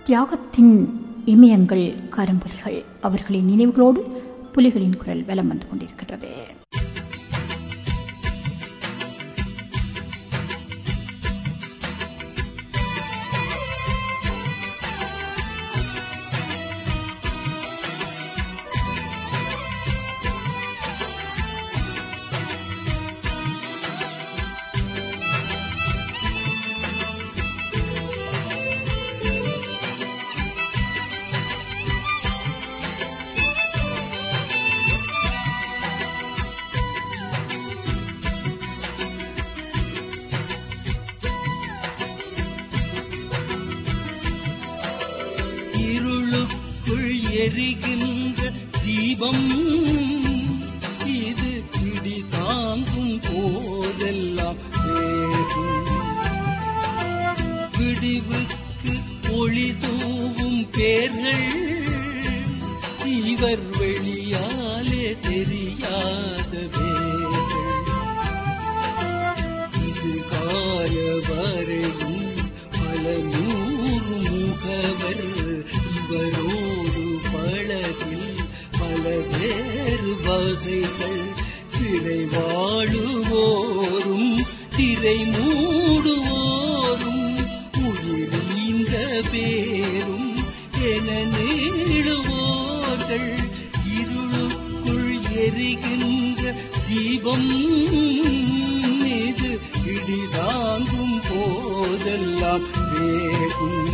தியாகத்தின் இமயங்கள் கரும்புலிகள் அவர்களின் நினைவுகளோடு புலிகளின் குரல் வலம் வந்து கொண்டிருக்கிறது இருளுக்குள் எரிகின்ற தீபம் இது பிடி தாங்கும் போதெல்லாம் வேகும் விடிவுக்கு ஒளி தூவும் பேர்கள் இவர் வெளியாலே தெரியாத வேர்கள் இது கால வரையும் பல நூறு முகவர் இவரோடு பழகில் பல வேறு வகைகள் சிறை வாழுவோரும் திரை மூடுவோரும் உயிரீந்த பேரும் என நீளுவோர்கள் இருளுக்குள் எரிகின்ற தீபம் மீது இடிதாங்கும் போதெல்லாம் வேகும்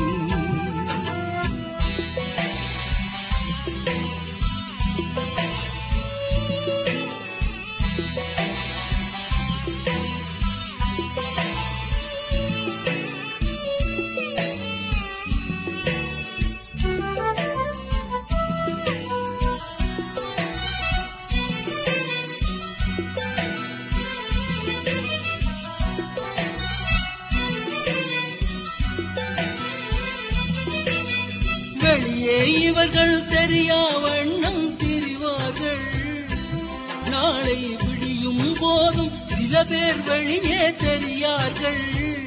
வெளியே இவர்கள் தெரியா வண்ணம் திரிவார்கள் நாளை விடியும் போதும் சில பேர் வெளியே தெரியார்கள்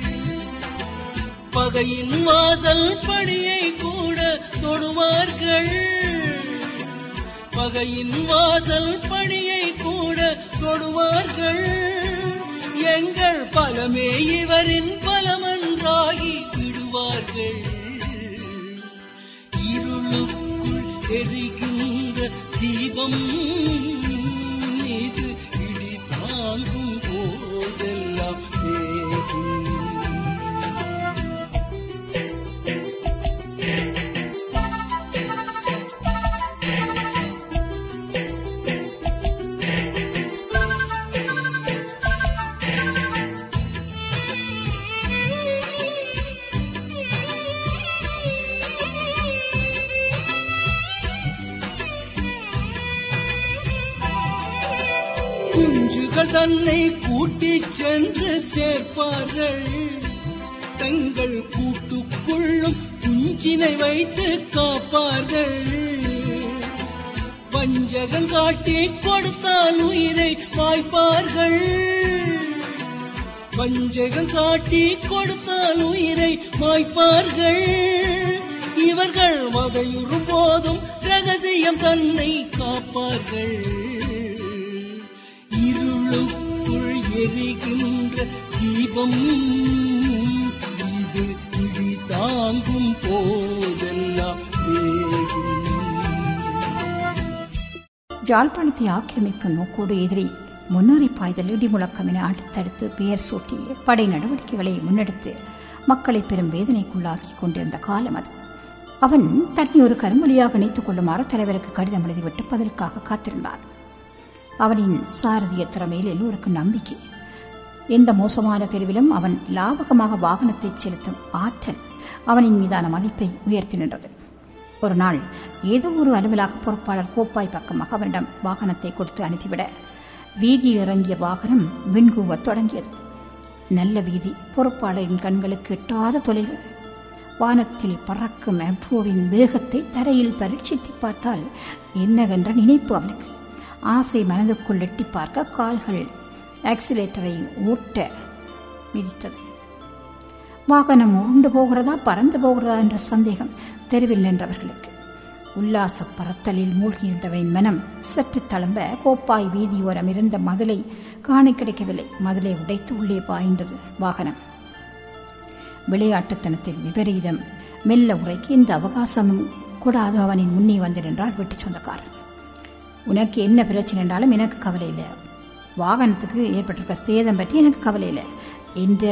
பகையின் வாசல் படியை கூட தொடுவார்கள் பகையின் வாசல் படியை கூட தொடுவார்கள் எங்கள் பலமே இவரின் பலமன்றாகி விடுவார்கள் இருளுக்குள் எரிகின்ற தீபம் மீது இடி தாங்கும் போதெல்லாம் வேகும் குஞ்சுகள் தன்னை கூட்டிச் சென்று சேர்ப்பார்கள் தங்கள் கூட்டுக்குள்ளும் குஞ்சினை வைத்து காப்பார்கள் வஞ்சகம் காட்டி கொடுத்தால் உயிரை வாய்ப்பார்கள் வஞ்சகம் காட்டி கொடுத்தால் உயிரை மாய்ப்பார்கள் இவர்கள் வகையுறும் போதும் ரகசியம் தன்னை காப்பார்கள் இருளுக்குள் எரிகின்ற தீபம் இது இடி தாங்கும் போதெல்லாம் வேகும் யாழ்ப்பாணத்தை ஆக்கிரமிக்கும் நோக்கோடு எதிரி முன்னேறி பாய்தல் இடி முழக்கம் என அடுத்தடுத்து பெயர் சூட்டிய படை நடவடிக்கைகளை முன்னெடுத்து மக்களை பெரும் வேதனைக்குள்ளாக்கிக் கொண்டிருந்த காலம் அது அவன் தன்னை ஒரு கருமொழியாக இணைத்துக் கொள்ளுமாறு தலைவருக்கு கடிதம் எழுதிவிட்டு பதிலுக்காக காத்திருந்தான் அவனின் சாரதிய திறமையில் எல்லோருக்கும் நம்பிக்கை எந்த மோசமான தெருவிலும் அவன் லாபகமாக வாகனத்தை செலுத்தும் ஆற்றல் அவனின் மீதான மதிப்பை உயர்த்தி நின்றது ஒரு நாள் ஏதோ ஒரு அலுவலாக பொறுப்பாளர் கோப்பாய் பக்கமாக அவனிடம் வாகனத்தை கொடுத்து அனுப்பிவிட வீதியில் இறங்கிய வாகனம் விண்கூவத் தொடங்கியது நல்ல வீதி பொறுப்பாளரின் கண்களுக்கு எட்டாத தொலைவு வானத்தில் பறக்கும் அப்ரோவின் வேகத்தை தரையில் பரீட்சித்து பார்த்தால் என்னவென்ற நினைப்பு அவனுக்கு ஆசை மனதுக்குள் எட்டி பார்க்க கால்கள் ஆக்சிலேட்டரை ஓட்ட மிதித்தது வாகனம் உருண்டு போகிறதா பறந்து போகிறதா என்ற சந்தேகம் தெருவில் நின்றவர்களுக்கு உல்லாச பறத்தலில் மூழ்கியிருந்தவரின் மனம் சற்று தளம்ப கோப்பாய் வீதியோரம் இருந்த மதிலை காண கிடைக்கவில்லை மதிலை உடைத்து உள்ளே பாய்ந்தது வாகனம் விளையாட்டுத்தனத்தில் விபரீதம் மெல்ல உரைக்கு இந்த அவகாசமும் கூடாது அவனின் முன்னே வந்து நின்றார் வீட்டு சொந்தக்காரன் உனக்கு என்ன பிரச்சனை என்றாலும் எனக்கு கவலை இல்லை வாகனத்துக்கு ஏற்பட்டிருக்க சேதம் பற்றி எனக்கு கவலை இல்லை என்ற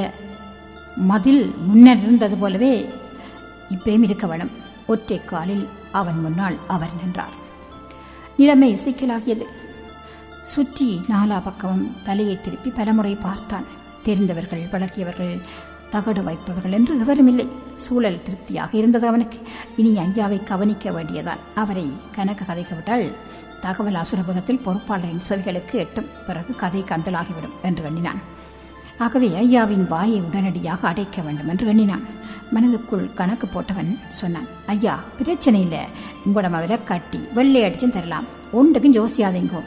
மதில் முன்னர் இருந்தது போலவே இப்பயும் இருக்க வேணும் ஒற்றை காலில் அவன் முன்னால் அவர் நின்றார் நிலைமை சிக்கலாகியது சுற்றி நாலா பக்கமும் தலையை திருப்பி பலமுறை பார்த்தான் தெரிந்தவர்கள் பழகியவர்கள் தகடு வைப்பவர்கள் என்று எவரும் இல்லை சூழல் திருப்தியாக இருந்தது அவனுக்கு இனி ஐயாவை கவனிக்க வேண்டியதான் அவரை கணக்கு கதைக்கப்பட்டால் தகவல் அசுரபகத்தில் பொறுப்பாளரின் செவிகளுக்கு எட்டும் பிறகு கதை கந்தலாகிவிடும் என்று எண்ணினான் ஆகவே ஐயாவின் வாயை உடனடியாக அடைக்க வேண்டும் என்று எண்ணினான் மனதுக்குள் கணக்கு போட்டவன் சொன்னான் ஐயா பிரச்சனை இல்லை உங்களோட முதல்ல கட்டி வெள்ளை அடிச்சும் தரலாம் ஒன்றுக்கும் ஜோசியாதெங்கோ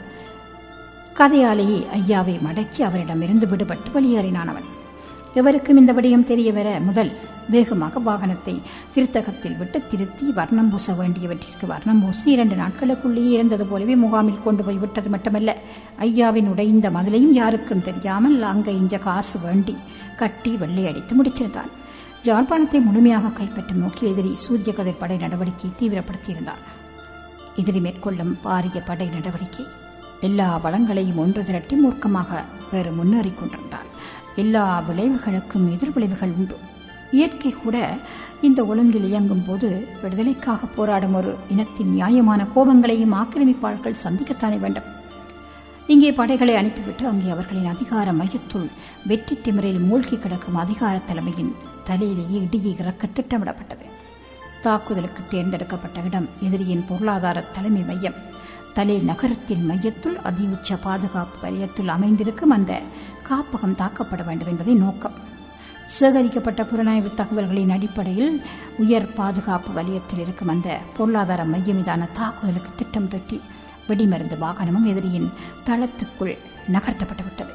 கதையாலேயே ஐயாவை மடக்கி அவரிடமிருந்து விடுபட்டு வெளியேறினான் அவன் எவருக்கும் இந்த விடயம் தெரிய வர முதல் வேகமாக வாகனத்தை திருத்தகத்தில் விட்டு திருத்தி வர்ணம் பூச வேண்டியவற்றிற்கு வர்ணம் பூசி இரண்டு நாட்களுக்குள்ளேயே இருந்தது போலவே முகாமில் கொண்டு போய் விட்டது மட்டுமல்ல ஐயாவின் உடைந்த மதிலையும் யாருக்கும் தெரியாமல் அங்க இஞ்ச காசு வேண்டி கட்டி வெள்ளையடித்து முடித்திருந்தான் ஜாழ்ப்பாணத்தை முழுமையாக கைப்பற்றும் நோக்கில் எதிரி சூரிய கதிர் படை நடவடிக்கை தீவிரப்படுத்தியிருந்தார் எதிரி மேற்கொள்ளும் பாரிய படை நடவடிக்கை எல்லா வளங்களையும் ஒன்று திரட்டி மூர்க்கமாக வேறு முன்னேறிக் கொண்டிருந்தான் எல்லா விளைவுகளுக்கும் எதிர்விளைவுகள் உண்டு இயற்கை கூட இந்த ஒழுங்கில் இயங்கும் போது விடுதலைக்காக போராடும் ஒரு இனத்தின் நியாயமான கோபங்களையும் ஆக்கிரமிப்பாளர்கள் சந்திக்கத்தானே வேண்டும் இங்கே படைகளை அனுப்பிவிட்டு அங்கே அவர்களின் அதிகார மையத்துள் வெற்றி திமிரில் மூழ்கி கிடக்கும் அதிகார தலைமையின் தலையிலேயே இடியை இறக்க திட்டமிடப்பட்டது தாக்குதலுக்கு தேர்ந்தெடுக்கப்பட்ட இடம் எதிரியின் பொருளாதார தலைமை மையம் தலை நகரத்தின் மையத்துள் அதி உச்ச பாதுகாப்பு வலயத்தில் அமைந்திருக்கும் அந்த காப்பகம் தாக்கப்பட வேண்டும் என்பதே நோக்கம் சேகரிக்கப்பட்ட புலனாய்வு தகவல்களின் அடிப்படையில் உயர் பாதுகாப்பு வலயத்தில் இருக்கும் அந்த பொருளாதார மையம் மீதான தாக்குதலுக்கு திட்டம் தட்டி வெடிமருந்து வாகனமும் எதிரியின் தளத்துக்குள் நகர்த்தப்பட்டுவிட்டது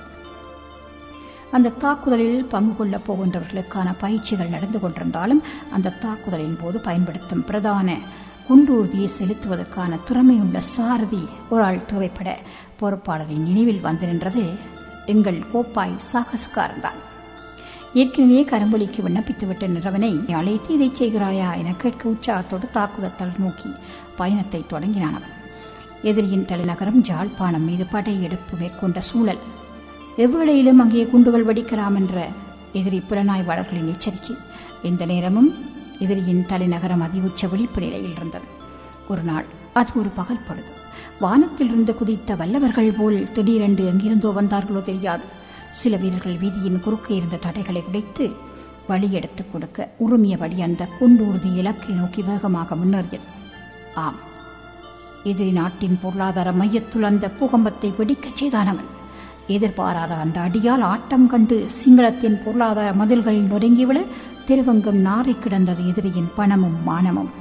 அந்த தாக்குதலில் பங்கு கொள்ளப் போகின்றவர்களுக்கான பயிற்சிகள் நடந்து கொண்டிருந்தாலும் அந்த தாக்குதலின் போது பயன்படுத்தும் பிரதான குண்டூர்தியை செலுத்துவதற்கான திறமையுள்ள சாரதி ஒரு ஆள் தேவைப்பட பொறுப்பாளரின் நினைவில் வந்து நின்றது எங்கள் கோப்பாய் சாகசக்காரன்தான் ஏற்கனவே கரும்பொலிக்கு விண்ணப்பித்துவிட்ட நிறவனை அழைத்து இதை செய்கிறாயா என கேட்க உற்சாகத்தோடு தாக்குதல் நோக்கி பயணத்தை தொடங்கினான் அவன் எதிரியின் தலைநகரம் ஜாழ்ப்பாணம் மீது படையெடுப்பு மேற்கொண்ட சூழல் எவ்வேளையிலும் அங்கே குண்டுகள் வெடிக்கலாம் என்ற எதிரி புலனாய்வாளர்களின் எச்சரிக்கை எந்த நேரமும் எதிரியின் தலைநகரம் அதிஉச்ச விழிப்பு நிலையில் இருந்தது ஒரு நாள் அது ஒரு பகல் பொழுது வானத்திலிருந்து குதித்த வல்லவர்கள் போல் திடீரென்று எங்கிருந்தோ வந்தார்களோ தெரியாது சில வீரர்கள் வீதியின் குறுக்கே இருந்த தடைகளை உடைத்து வழி எடுத்துக் கொடுக்க உருமியபடி அந்த குண்டூர்தி இலக்கை நோக்கி வேகமாக முன்னேறியது ஆம் எதிரி நாட்டின் பொருளாதார மையத்துள் அந்த பூகம்பத்தை வெடிக்கச் செய்தானவன் எதிர்பாராத அந்த அடியால் ஆட்டம் கண்டு சிங்களத்தின் பொருளாதார மதில்கள் நொறுங்கிவிட திருவங்கம் நாறி கிடந்தது எதிரியின் பணமும் மானமும்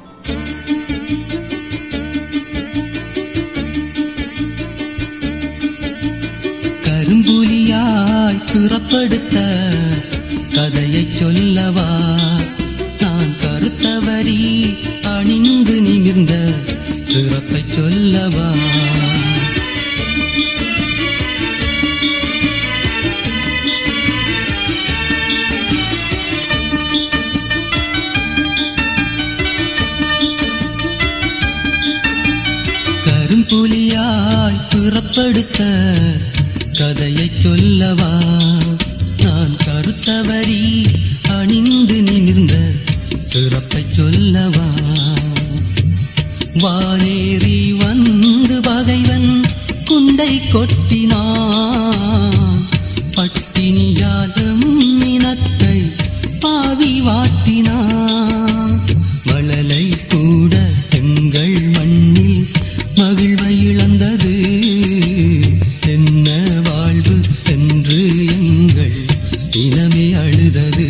கரும்புலியாய் பிறப்படுத்த கதையை சொல்லவா நான் கருத்தவரி அணிந்து நிமிர்ந்த சிறப்பை சொல்லவா கரும்புலியாய் பிறப்படுத்த கதையை சொல்லவா நான் கருத்தவரி அணிந்து நிமிர்ந்த சிறப்பை சொல்லவா வானேறி வந்து பகைவன் குண்டை கொட்டினான் பட்டினியாலும் இனத்தை பாவி வாட்டினான் மழலை கூட எங்கள் மண்ணில் மகிழ்வை இழந்தது என்ன வாழ்வு என்று எங்கள் இனமே அழுதது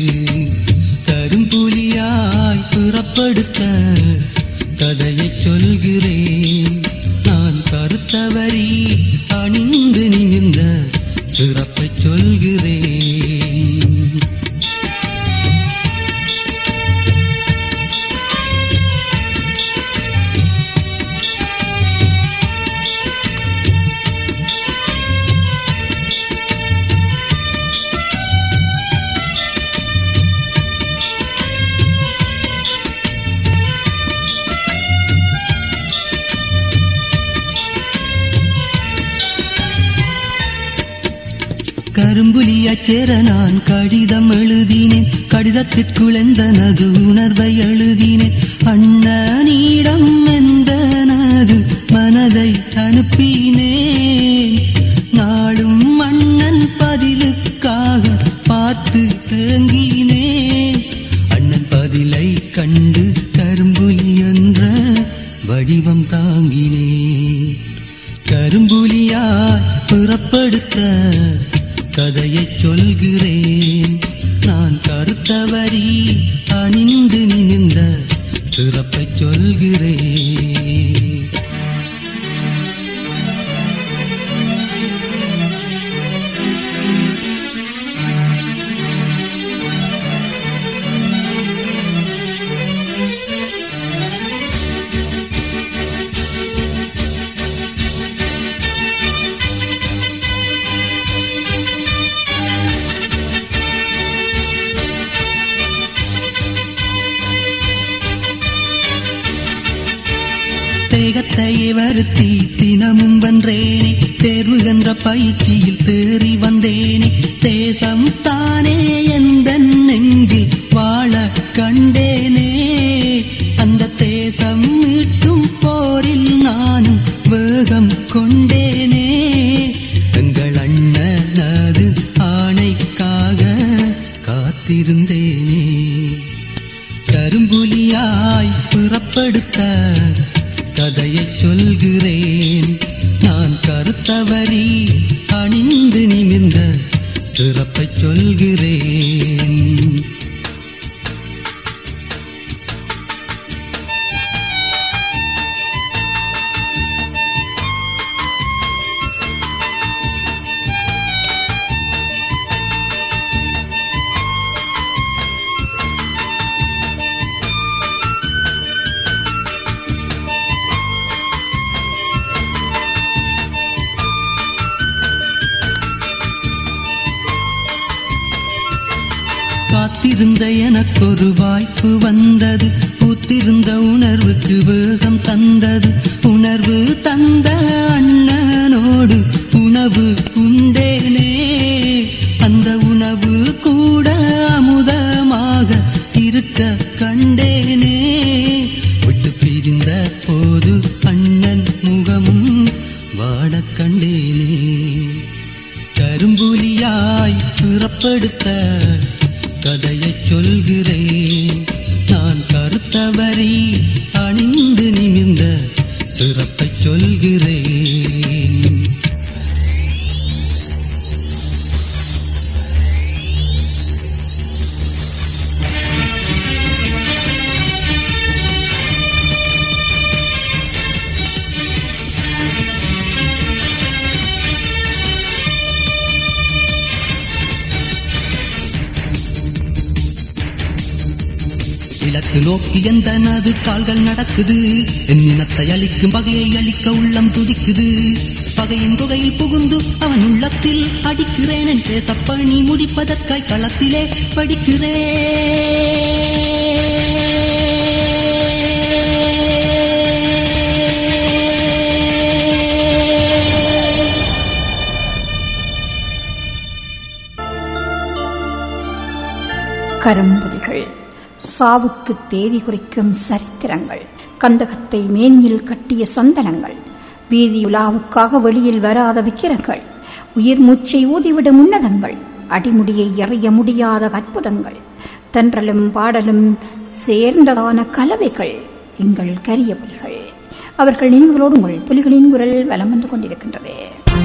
கரும்புலியாய் புறப்படுத்த கதையை சொல்கிறேன் நான் கருத்தவரி அணிந்து நிமிர்ந்த சிறப்பை சொல்கிறேன் கரும்புலியாச் சேர நான் கடிதம் எழுதினேன் கடிதத்திற்குள் எந்தனது உணர்வை எழுதினேன் அண்ணனிடம் எந்தனது மனதை அனுப்பினேன் நாளும் அண்ணன் பதிலுக்காக பார்த்து ஏங்கினேன் அண்ணன் பதிலை கண்டு கரும்புலி என்ற வடிவம் தாங்கினேன் கரும்புலியாய் புறப்படுத்த கதையைச் சொல்கிறேன் நான் கருத்தவரி அணிந்து நிமிர்ந்த சிறப்பைச் சொல்கிறேன் தேகத்தையே வருத்தி தினமும் வென்றேனே தேர்வு என்ற பயிற்சியில் தேறி வந்தேனே தேசம் தானே எந்த நெஞ்சில் வாழ கண்டேனே அந்த தேசம் மீட்டும் போரில் நானும் வேகம் கொண்டேனே எங்கள் அண்ணனது ஆணைக்காக காத்திருந்தேனே கரும்புலியாய் புறப்படுத்த கதையைச் சொல்கிறேன் நான் கருத்தவரி அணிந்து நிமிர்ந்த சிறப்பைச் சொல்கிறேன் காத்திருந்த எனக்கொரு வாய்ப்பு வந்தது பூத்திருந்த உணர்வுக்கு வேகம் தந்தது உணர்வு தந்த அண்ணனோடு உணவு உண்டேனே அந்த உணவு கூட அமுதமாக இருக்க கண்டேனே விட்டு பிரிந்த போது அண்ணன் முகமும் வாடக் கண்டேனே கரும்புலியாய் புறப்படுத்த கதையைச் சொல்கிறேன் நான் கருத்தவரி அணிந்து நிமிர்ந்த சிறப்பைச் சொல்கிறேன் இலக்கு நோக்கி எந்த நது கால்கள் நடக்குது என் இனத்தை அழிக்கும் பகையை அழிக்க உள்ளம் துடிக்குது பகையின் குகையில் புகுந்து அவன் உள்ளத்தில் அடிக்கிறேன் என் பேசப்பணி முடிப்பதற்காய் களத்திலே படிக்கிறேன் கரும்புலிகள் சாவுக்கு தேதி குறிக்கும் சரித்திரங்கள் கந்தகத்தை மேனியில் கட்டிய சந்தனங்கள் வீதி உலாவுக்காக வெளியில் வராத விக்கிரங்கள் உயிர் மூச்சை ஊதிவிடும் உன்னதங்கள் அடிமுடியை எறிய முடியாத அற்புதங்கள் தென்றலும் பாடலும் சேர்ந்ததான கலவைகள் எங்கள் கரிய புலிகள் அவர்கள் நினைவுகளோடு உங்கள் புலிகளின் குரல் வலம் வந்து கொண்டிருக்கின்றது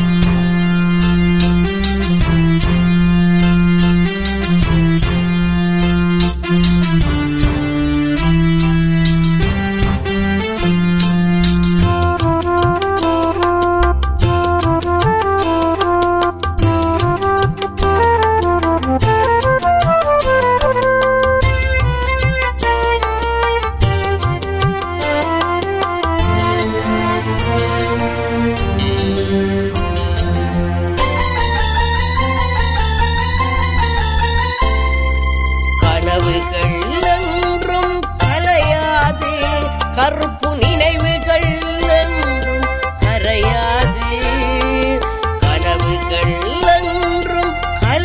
கனவுகள் என்றும் கலையாது கருப்பு நினைவுகள் என்றும் கரையாது கனவுகள் என்றும்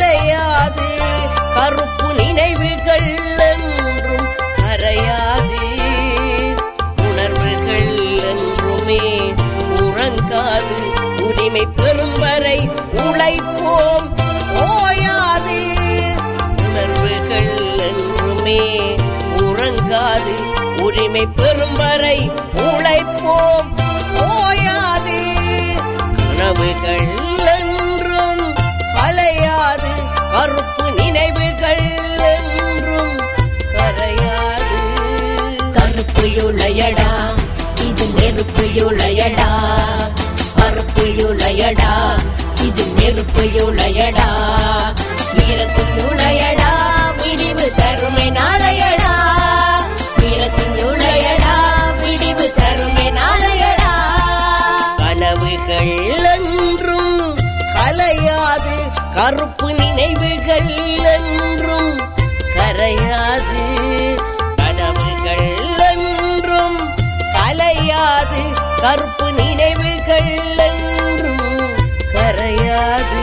உறங்காது உரிமை பெறும் வரை உழைப்போம் ஓயாது கனவுகள் என்றும் கலையாது கருப்பு நினைவுகள் என்றும் கரையாது கருப்பு யுளையடா இது நெருப்பு யுளையடா கருப்பு யுளையடா இது நெருப்பு யுளையடா வீரத்தின் யுளையடா விடிவு தருமை நாளையடா வீரத்தின் யுளையடா விடிவு தருமை நாளையடா கனவுகள் என்றும் கலையாது கருப்பு நினைவுகள் என்றும் கரையாது கனவுகள் என்றும் கலையாது கருப்பு நினைவுகள் என்றும் கரையாது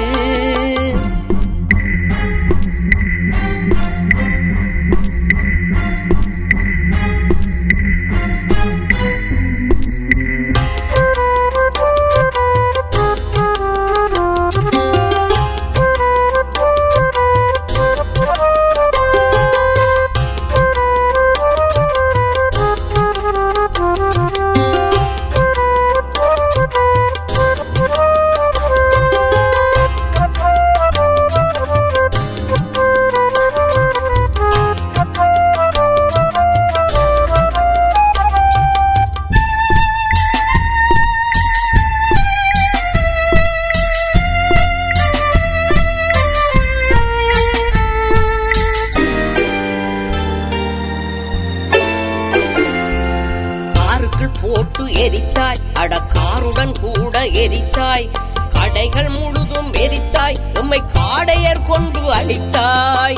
காருக்குள் போட்டு எரித்தாய் அட காருடன் கூட எரித்தாய் கடைகள் முழுதும் எரித்தாய் எம்மை காடையர் கொண்டு அழித்தாய்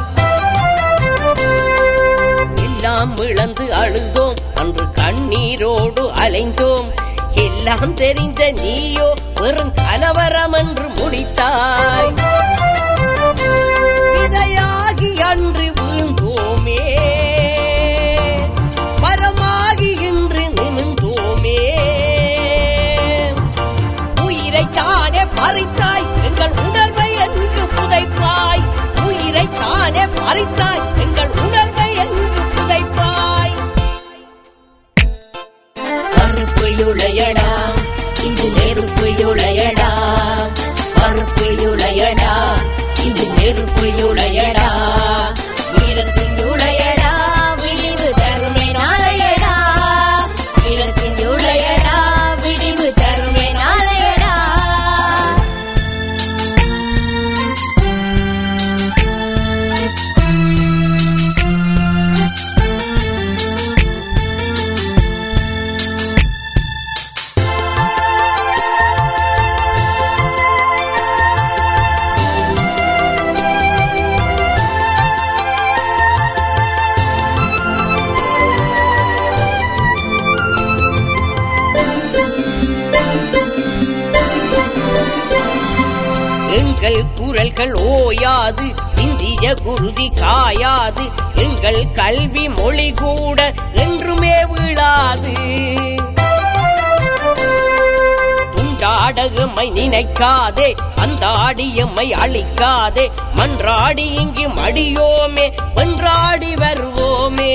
எல்லாம் இழந்து அழுதோம் அன்று கண்ணீரோடு அலைந்தோம் எல்லாம் தெரிந்த நீயோ வெறும் கலவரம் என்று முடித்தாய் விதையாகி அன்று வீழ்ந்தோமே மரமாகி இன்று நிமிர்ந்தோமே உயிரை தானே பறித்தாய் எங்கள் உணர்வை எங்கு புதைப்பாய் உயிரை தானே பறித்தாய் எங்கள் உணர்வை எங்கு புதைப்பாய் கருப்பு யுளையடா இது நெருப்பு யுளையடா கருப்பு யுளையடா இது நெருப்பு யுளையடா வீரத்தின் யுளையடா விடிவு தருமை நாளையடா வீரத்தின் யுளையடா விடிவு தருமை நாளையடா எங்கள் குரல்கள் ஓயாது இந்திய குருதி காயாது எங்கள் கல்வி மொழி கூட என்றுமே வீழாது துண்டாடகமை நினைக்காதே அந்தாடி எம்மை அழிக்காதே மன்றாடி இங்கு மடியோமே வென்றாடி வருவோமே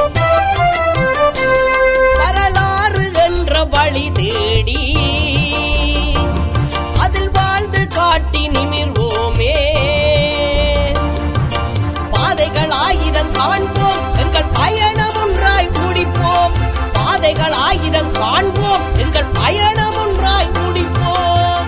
வரலாறு என்ற வழி தேடி அதில் வாழ்ந்து காட்டி நிமிர்வோமே பாதைகள் ஆயிரம் காண்போம் எங்கள் பயணம் ஒன்றாய் முடிப்போம் பாதைகள் ஆயிரம் காண்போம் எங்கள் பயணம் ஒன்றாய் முடிப்போம்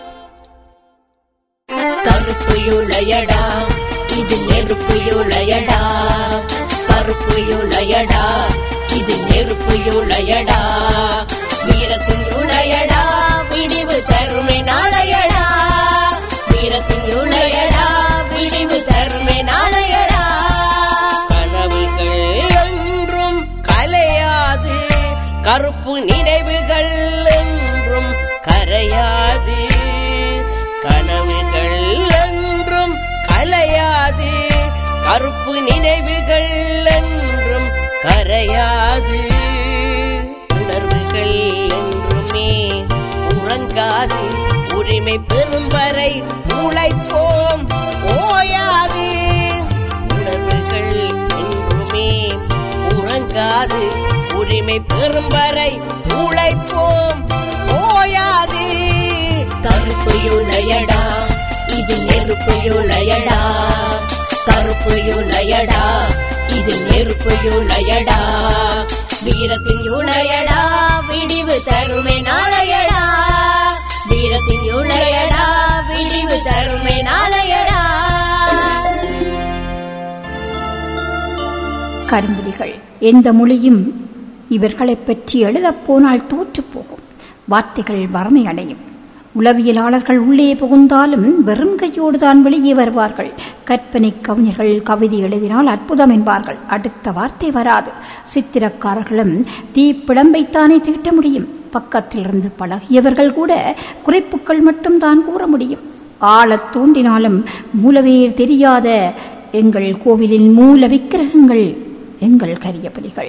கருப்பு யுளையடா இது நெருப்பு யுளையடா கருப்பு யுளையடா இது நெருப்பு யுளையடா வீரத்தின் யுளையடா விடிவு தருமை நாளையடா வீரத்தின் யுளையடா விடிவு தருமை நாளையடா கனவுகள் என்றும் கலையாது கருப்பு நினைவுகள் என்றும் கரையாது கனவுகள் என்றும் கலையாது கருப்பு நினைவுகள் என்றும் கரையாது உணர்வுகள் என்றுமே உறங்காது உரிமை பெறும் வரை உழைப்போம் ஓயாது உணர்வுகள் என்றுமே உறங்காது ஓயாது உரிமை பெறும் வரை உழைப்போம் ஓயாது கருப்பு யுளையடா இது நெருப்பு யுளையடா கருப்பு யுளையடா இது நெருப்பு யுளையடா வீரத்தின் யுளையடா விடிவு தருமே நாளையடா வீரத்தின் யுளையடா விடிவு தருமே நாளையடா கரும்புலிகள் எந்த மொழியும் இவர்களைப் பற்றி எழுதப் போனால் தோற்றுப் போகும் வார்த்தைகள் வறுமை அடையும் உளவியலாளர்கள் உள்ளே புகுந்தாலும் வெறும் கையோடு தான் வெளியே வருவார்கள் கற்பனை கவிஞர்கள் கவிதை எழுதினால் அற்புதம் என்பார்கள் அடுத்த வார்த்தை வராது சித்திரக்காரர்களும் தீப்பிழம்பைத்தானே தீட்ட முடியும் பக்கத்திலிருந்து பழகியவர்கள் கூட குறிப்புகள் மட்டும் தான் கூற முடியும் ஆழத் தோண்டினாலும் மூலவேர் தெரியாத எங்கள் கோவிலின் மூல விக்கிரகங்கள் எங்கள் கரிய புலிகள்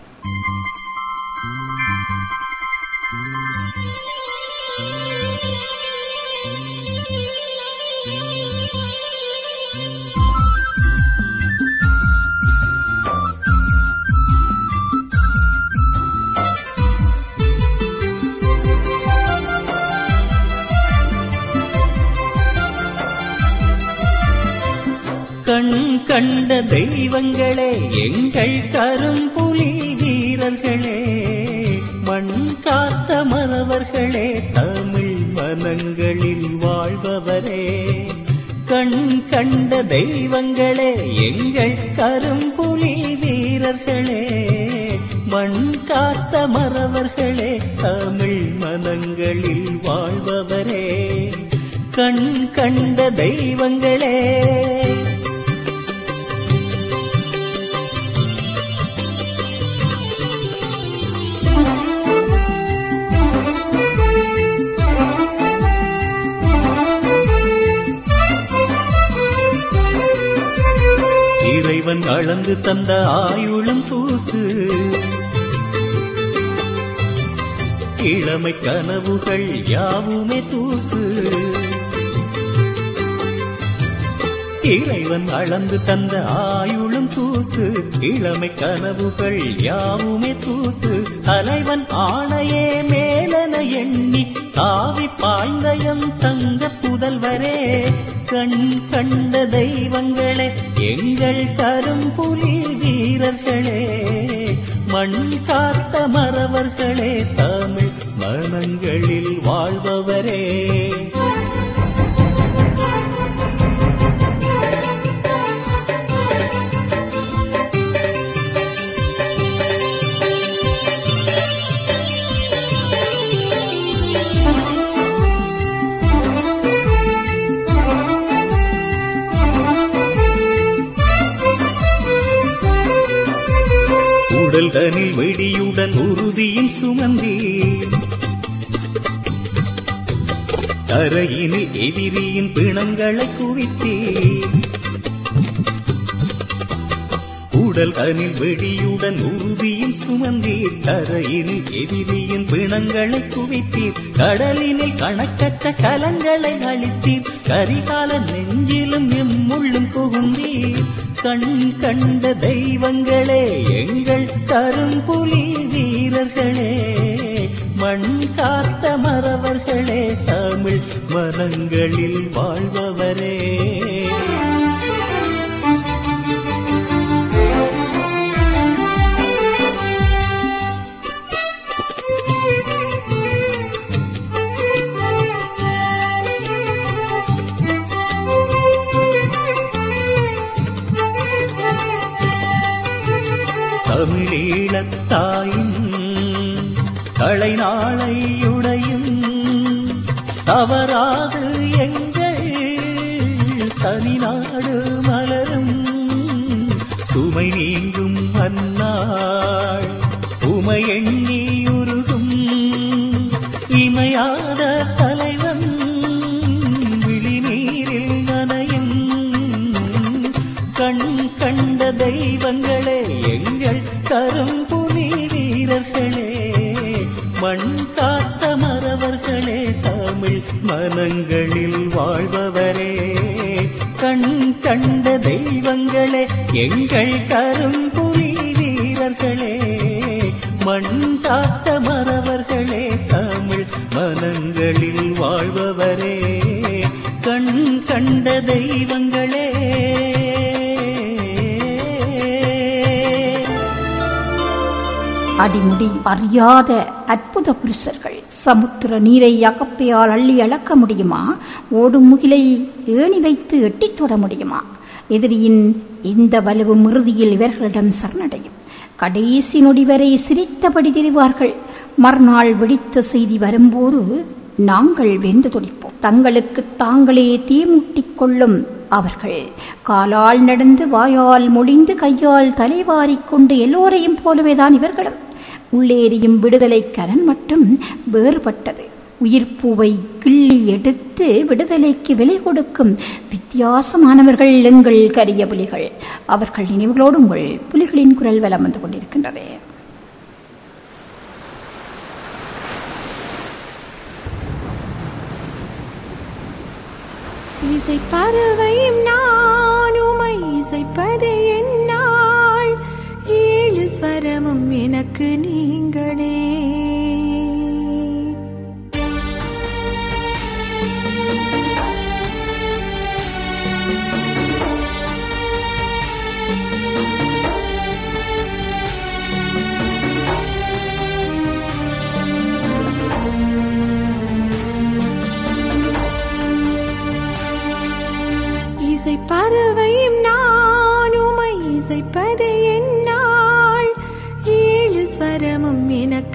கண் கண்ட தெய்வங்களே எங்கள் கரும்புலி வீரர்களே மண் காத்த மறவர்களே தமிழ் மனங்களில் வாழ்பவரே கண் கண்ட தெய்வங்களே எங்கள் கரும்புலி வீரர்களே மண் காத்த மறவர்களே தமிழ் மனங்களில் வாழ்பவரே கண் கண்ட தெய்வங்களே இறைவன் அளந்து தந்த ஆயுளும் தூசு இளமை கனவுகள் யாவுமே தூசு இறைவன் அளந்து தந்த ஆயுளும் தூசு இளமை கனவுகள் யாவுமே தூசு தலைவன் ஆணையே மேலன எண்ணி தாவி பாய்ந்தயம் தங்க புதல்வரே கண் கண்ட தெய்வங்களே எங்கள் கரும்புலி வீரர்களே மண் காத்த மறவர்களே தமிழ் மனங்களில் வாழ்பவரே உடல் தனில் வெடியுடன் உறுதியும் சுமந்தி தரையினில் எதிரியின் பிணங்களை குவித்தே உடல் தனில் வெடியுடன் உறுதியும் சுமந்தீர் தரையினில் எதிரியின் பிணங்களை குவித்தீர் கடலினில் கணக்கற்ற கலங்களை அழித்தீர் கரிகால நெஞ்சிலும் எம்முள்ளும் புகுந்தீர் கண் கண்ட தெய்வங்களே எங்கள் கரும்புலி வீரர்களே மண் காத்த மறவர்களே தமிழ் மனங்களில் வாழ்பவரே தமிழீழத்தாயின் களைநாளையுடையும் தவறாது எங்கள் தனிநாடு மலரும் சுமை நீங்கும் அந்நாள் உமை எண்ணியுருகும் இமையாத தலைவன் விழிநீரில் நனையும் கண் கண்ட தெய்வங்களே எங்கள் கரும்புலி வீரர்களே மண் காத்த மறவர்களே தமிழ் மனங்களில் வாழ்பவரே கண் கண்ட தெய்வங்களே எங்கள் கரும்புலி வீரர்களே மண் காத்த மறவர்களே தமிழ் மனங்களில் வாழ்பவரே கண் கண்ட தெய்வங்களே அடிமுடி அறியாத அற்புத புருஷர்கள் சமுத்திர நீரை அகப்பையால் அள்ளி அளக்க முடியுமா ஓடும் முகிலை ஏணி வைத்து எட்டித் தொட முடியுமா எதிரியின் இந்த வலுவும் இறுதியில் இவர்களிடம் சரணடையும் கடைசி நொடி வரை சிரித்தபடி திரிவார்கள் மறுநாள் வெடித்த செய்தி வரும்போது நாங்கள் வெந்து துடிப்போம் தங்களுக்கு தாங்களே தீமூட்டிக் கொள்ளும் அவர்கள் காலால் நடந்து வாயால் மொழிந்து கையால் தலைவாரிக் கொண்டு எல்லோரையும் போலவேதான் இவர்களும் உள்ளேறியும் விடுதலை கரன் மட்டும் வேறுபட்டது உயிர்ப்பூவை கிள்ளி எடுத்து விடுதலைக்கு விலை கொடுக்கும் வித்தியாசமானவர்கள் எங்கள் கரிய புலிகள் அவர்கள் நினைவுகளோடு உங்கள் புலிகளின் குரல் வலம் வந்து கொண்டிருக்கின்றது இசை பறவையும் நானுமை இசைப்பது என்னால் ஏழு ஸ்வரமும் எனக்கு நீங்களே இசை பறவையும் நானுமை இசைப்பது என்னால் ஏழு ஸ்வரமும் எனக்கு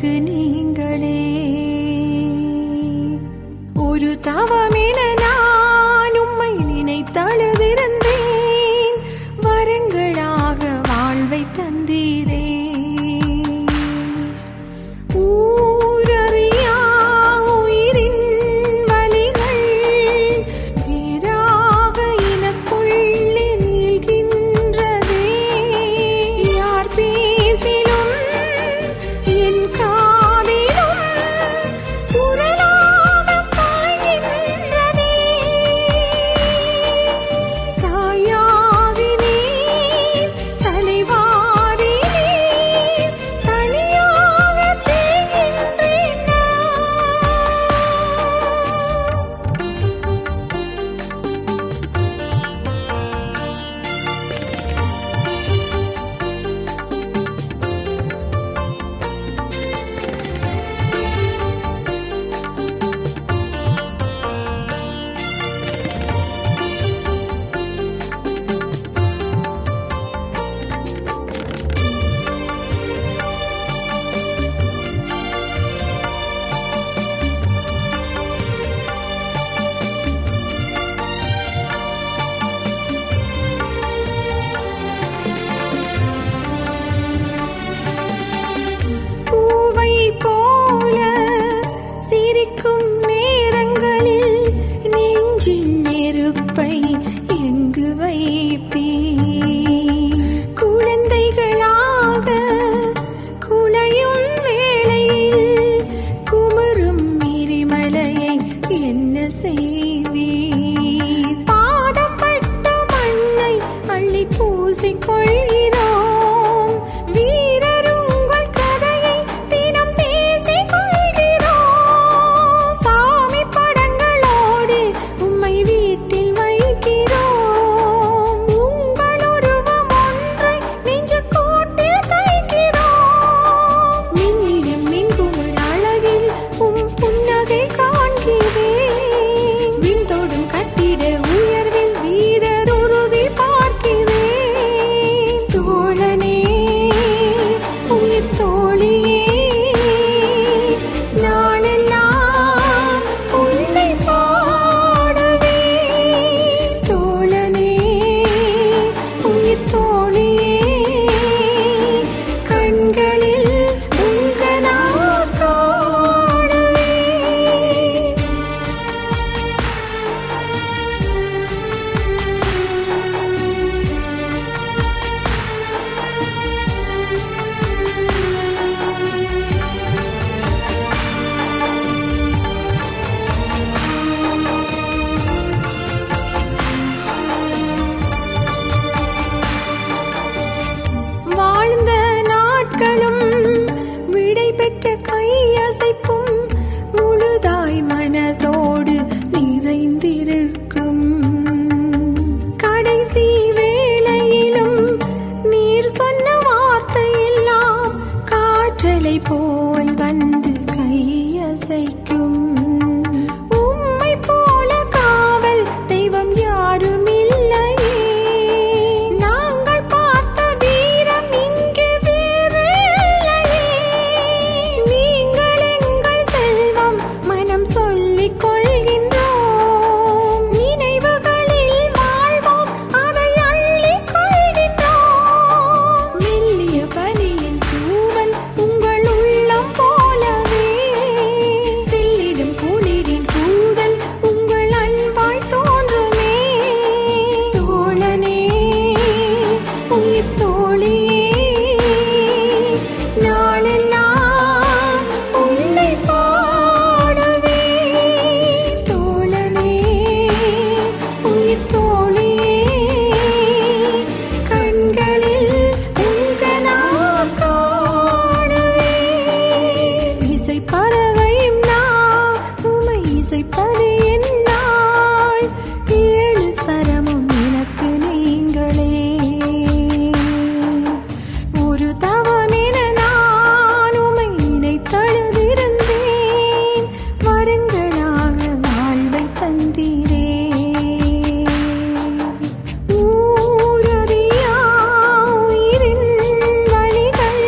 பிள்ளை போல் வந்து கையசைக்கும் உம்மை போல காவல் தெய்வம் யாரும் இல்லையே நாங்கள் பார்த்த வீரம் இங்கே வேறு இல்லையே நீங்கள் எங்கள் செல்வம் மனம் சொல்லிக் கொள்கின்றோம் நினைவுகளில் வாழ்வோம் அதை அள்ளிக் கொள்கின்றோம் மெல்லிய பனியின் தூவல் உங்கள் உள்ளம் போலவே சில்லிடும் குளிரின் கூதல் உங்கள் அன்பாய் தோன்றுமே தோழனே உயிர் தோழியே நாளெல்லாம் உன்னை பாடுவே தோழனே உயிர் தோழியே கண்களில் உங்கனா காணுவே இசை பறவையும் நான் உமை இசைப்பது என்னால் ஏழு சரமும் எனக்கு நீங்களே ஒரு தவமென நான் உமை நினைத்தழுதிருந்தேன் வருங்களாக வாழ்வை தந்தீரே ஊரறியா உயிரின் வலிகள்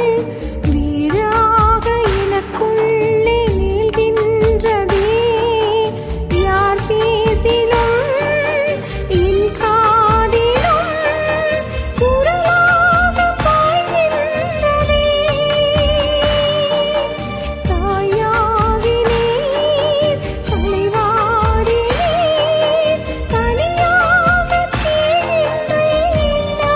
வீராக எனக்குள்ளே நீள்கின்றதே யார் பேசிலும் என் காதிலும் குரலாக பாய்கின்றதே தாயாகினீர் தலைவாரினீர் தனியாக தேகின்றேன்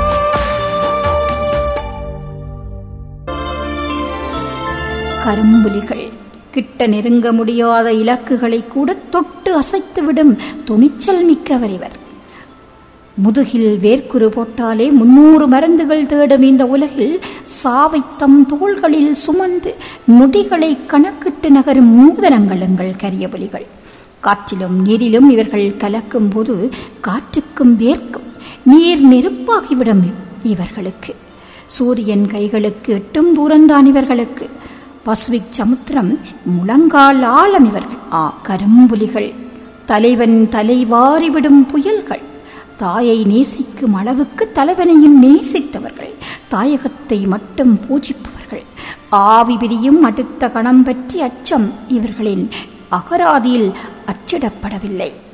கரும்புலிகள் கிட்ட நெருங்க முடியாத இலக்குகளை கூட தொட்டு அசைத்துவிடும் துணிச்சல் மிக்கவர் இவர் முதுகில் வேர்க்குரு போட்டாலே முன்னூறு மருந்துகள் தேடும் இந்த உலகில் சாவை தம் தோள்களில் சுமந்து நொடிகளை கணக்கிட்டு நகரும் மூதனங்கள் எங்கள் கரியபுலிகள் காற்றிலும் நீரிலும் இவர்கள் கலக்கும் போது காற்றுக்கும் வேர்க்கும் நீர் நெருப்பாகிவிடும் இவர்களுக்கு சூரியன் கைகளுக்கு எட்டும் தூரம்தான் இவர்களுக்கு பசுபிக் சமுத்திரம் முழங்கால் ஆழம் இவர்கள் ஆ கரும்புலிகள் தலைவன் தலைவாரிவிடும் புயல்கள் தாயை நேசிக்கும் அளவுக்கு தலைவனையும் நேசித்தவர்கள் தாயகத்தை மட்டும் பூஜிப்பவர்கள் ஆவி பிரியும் அடுத்த கணம் பற்றி அச்சம் இவர்களின் அகராதியில் அச்சிடப்படவில்லை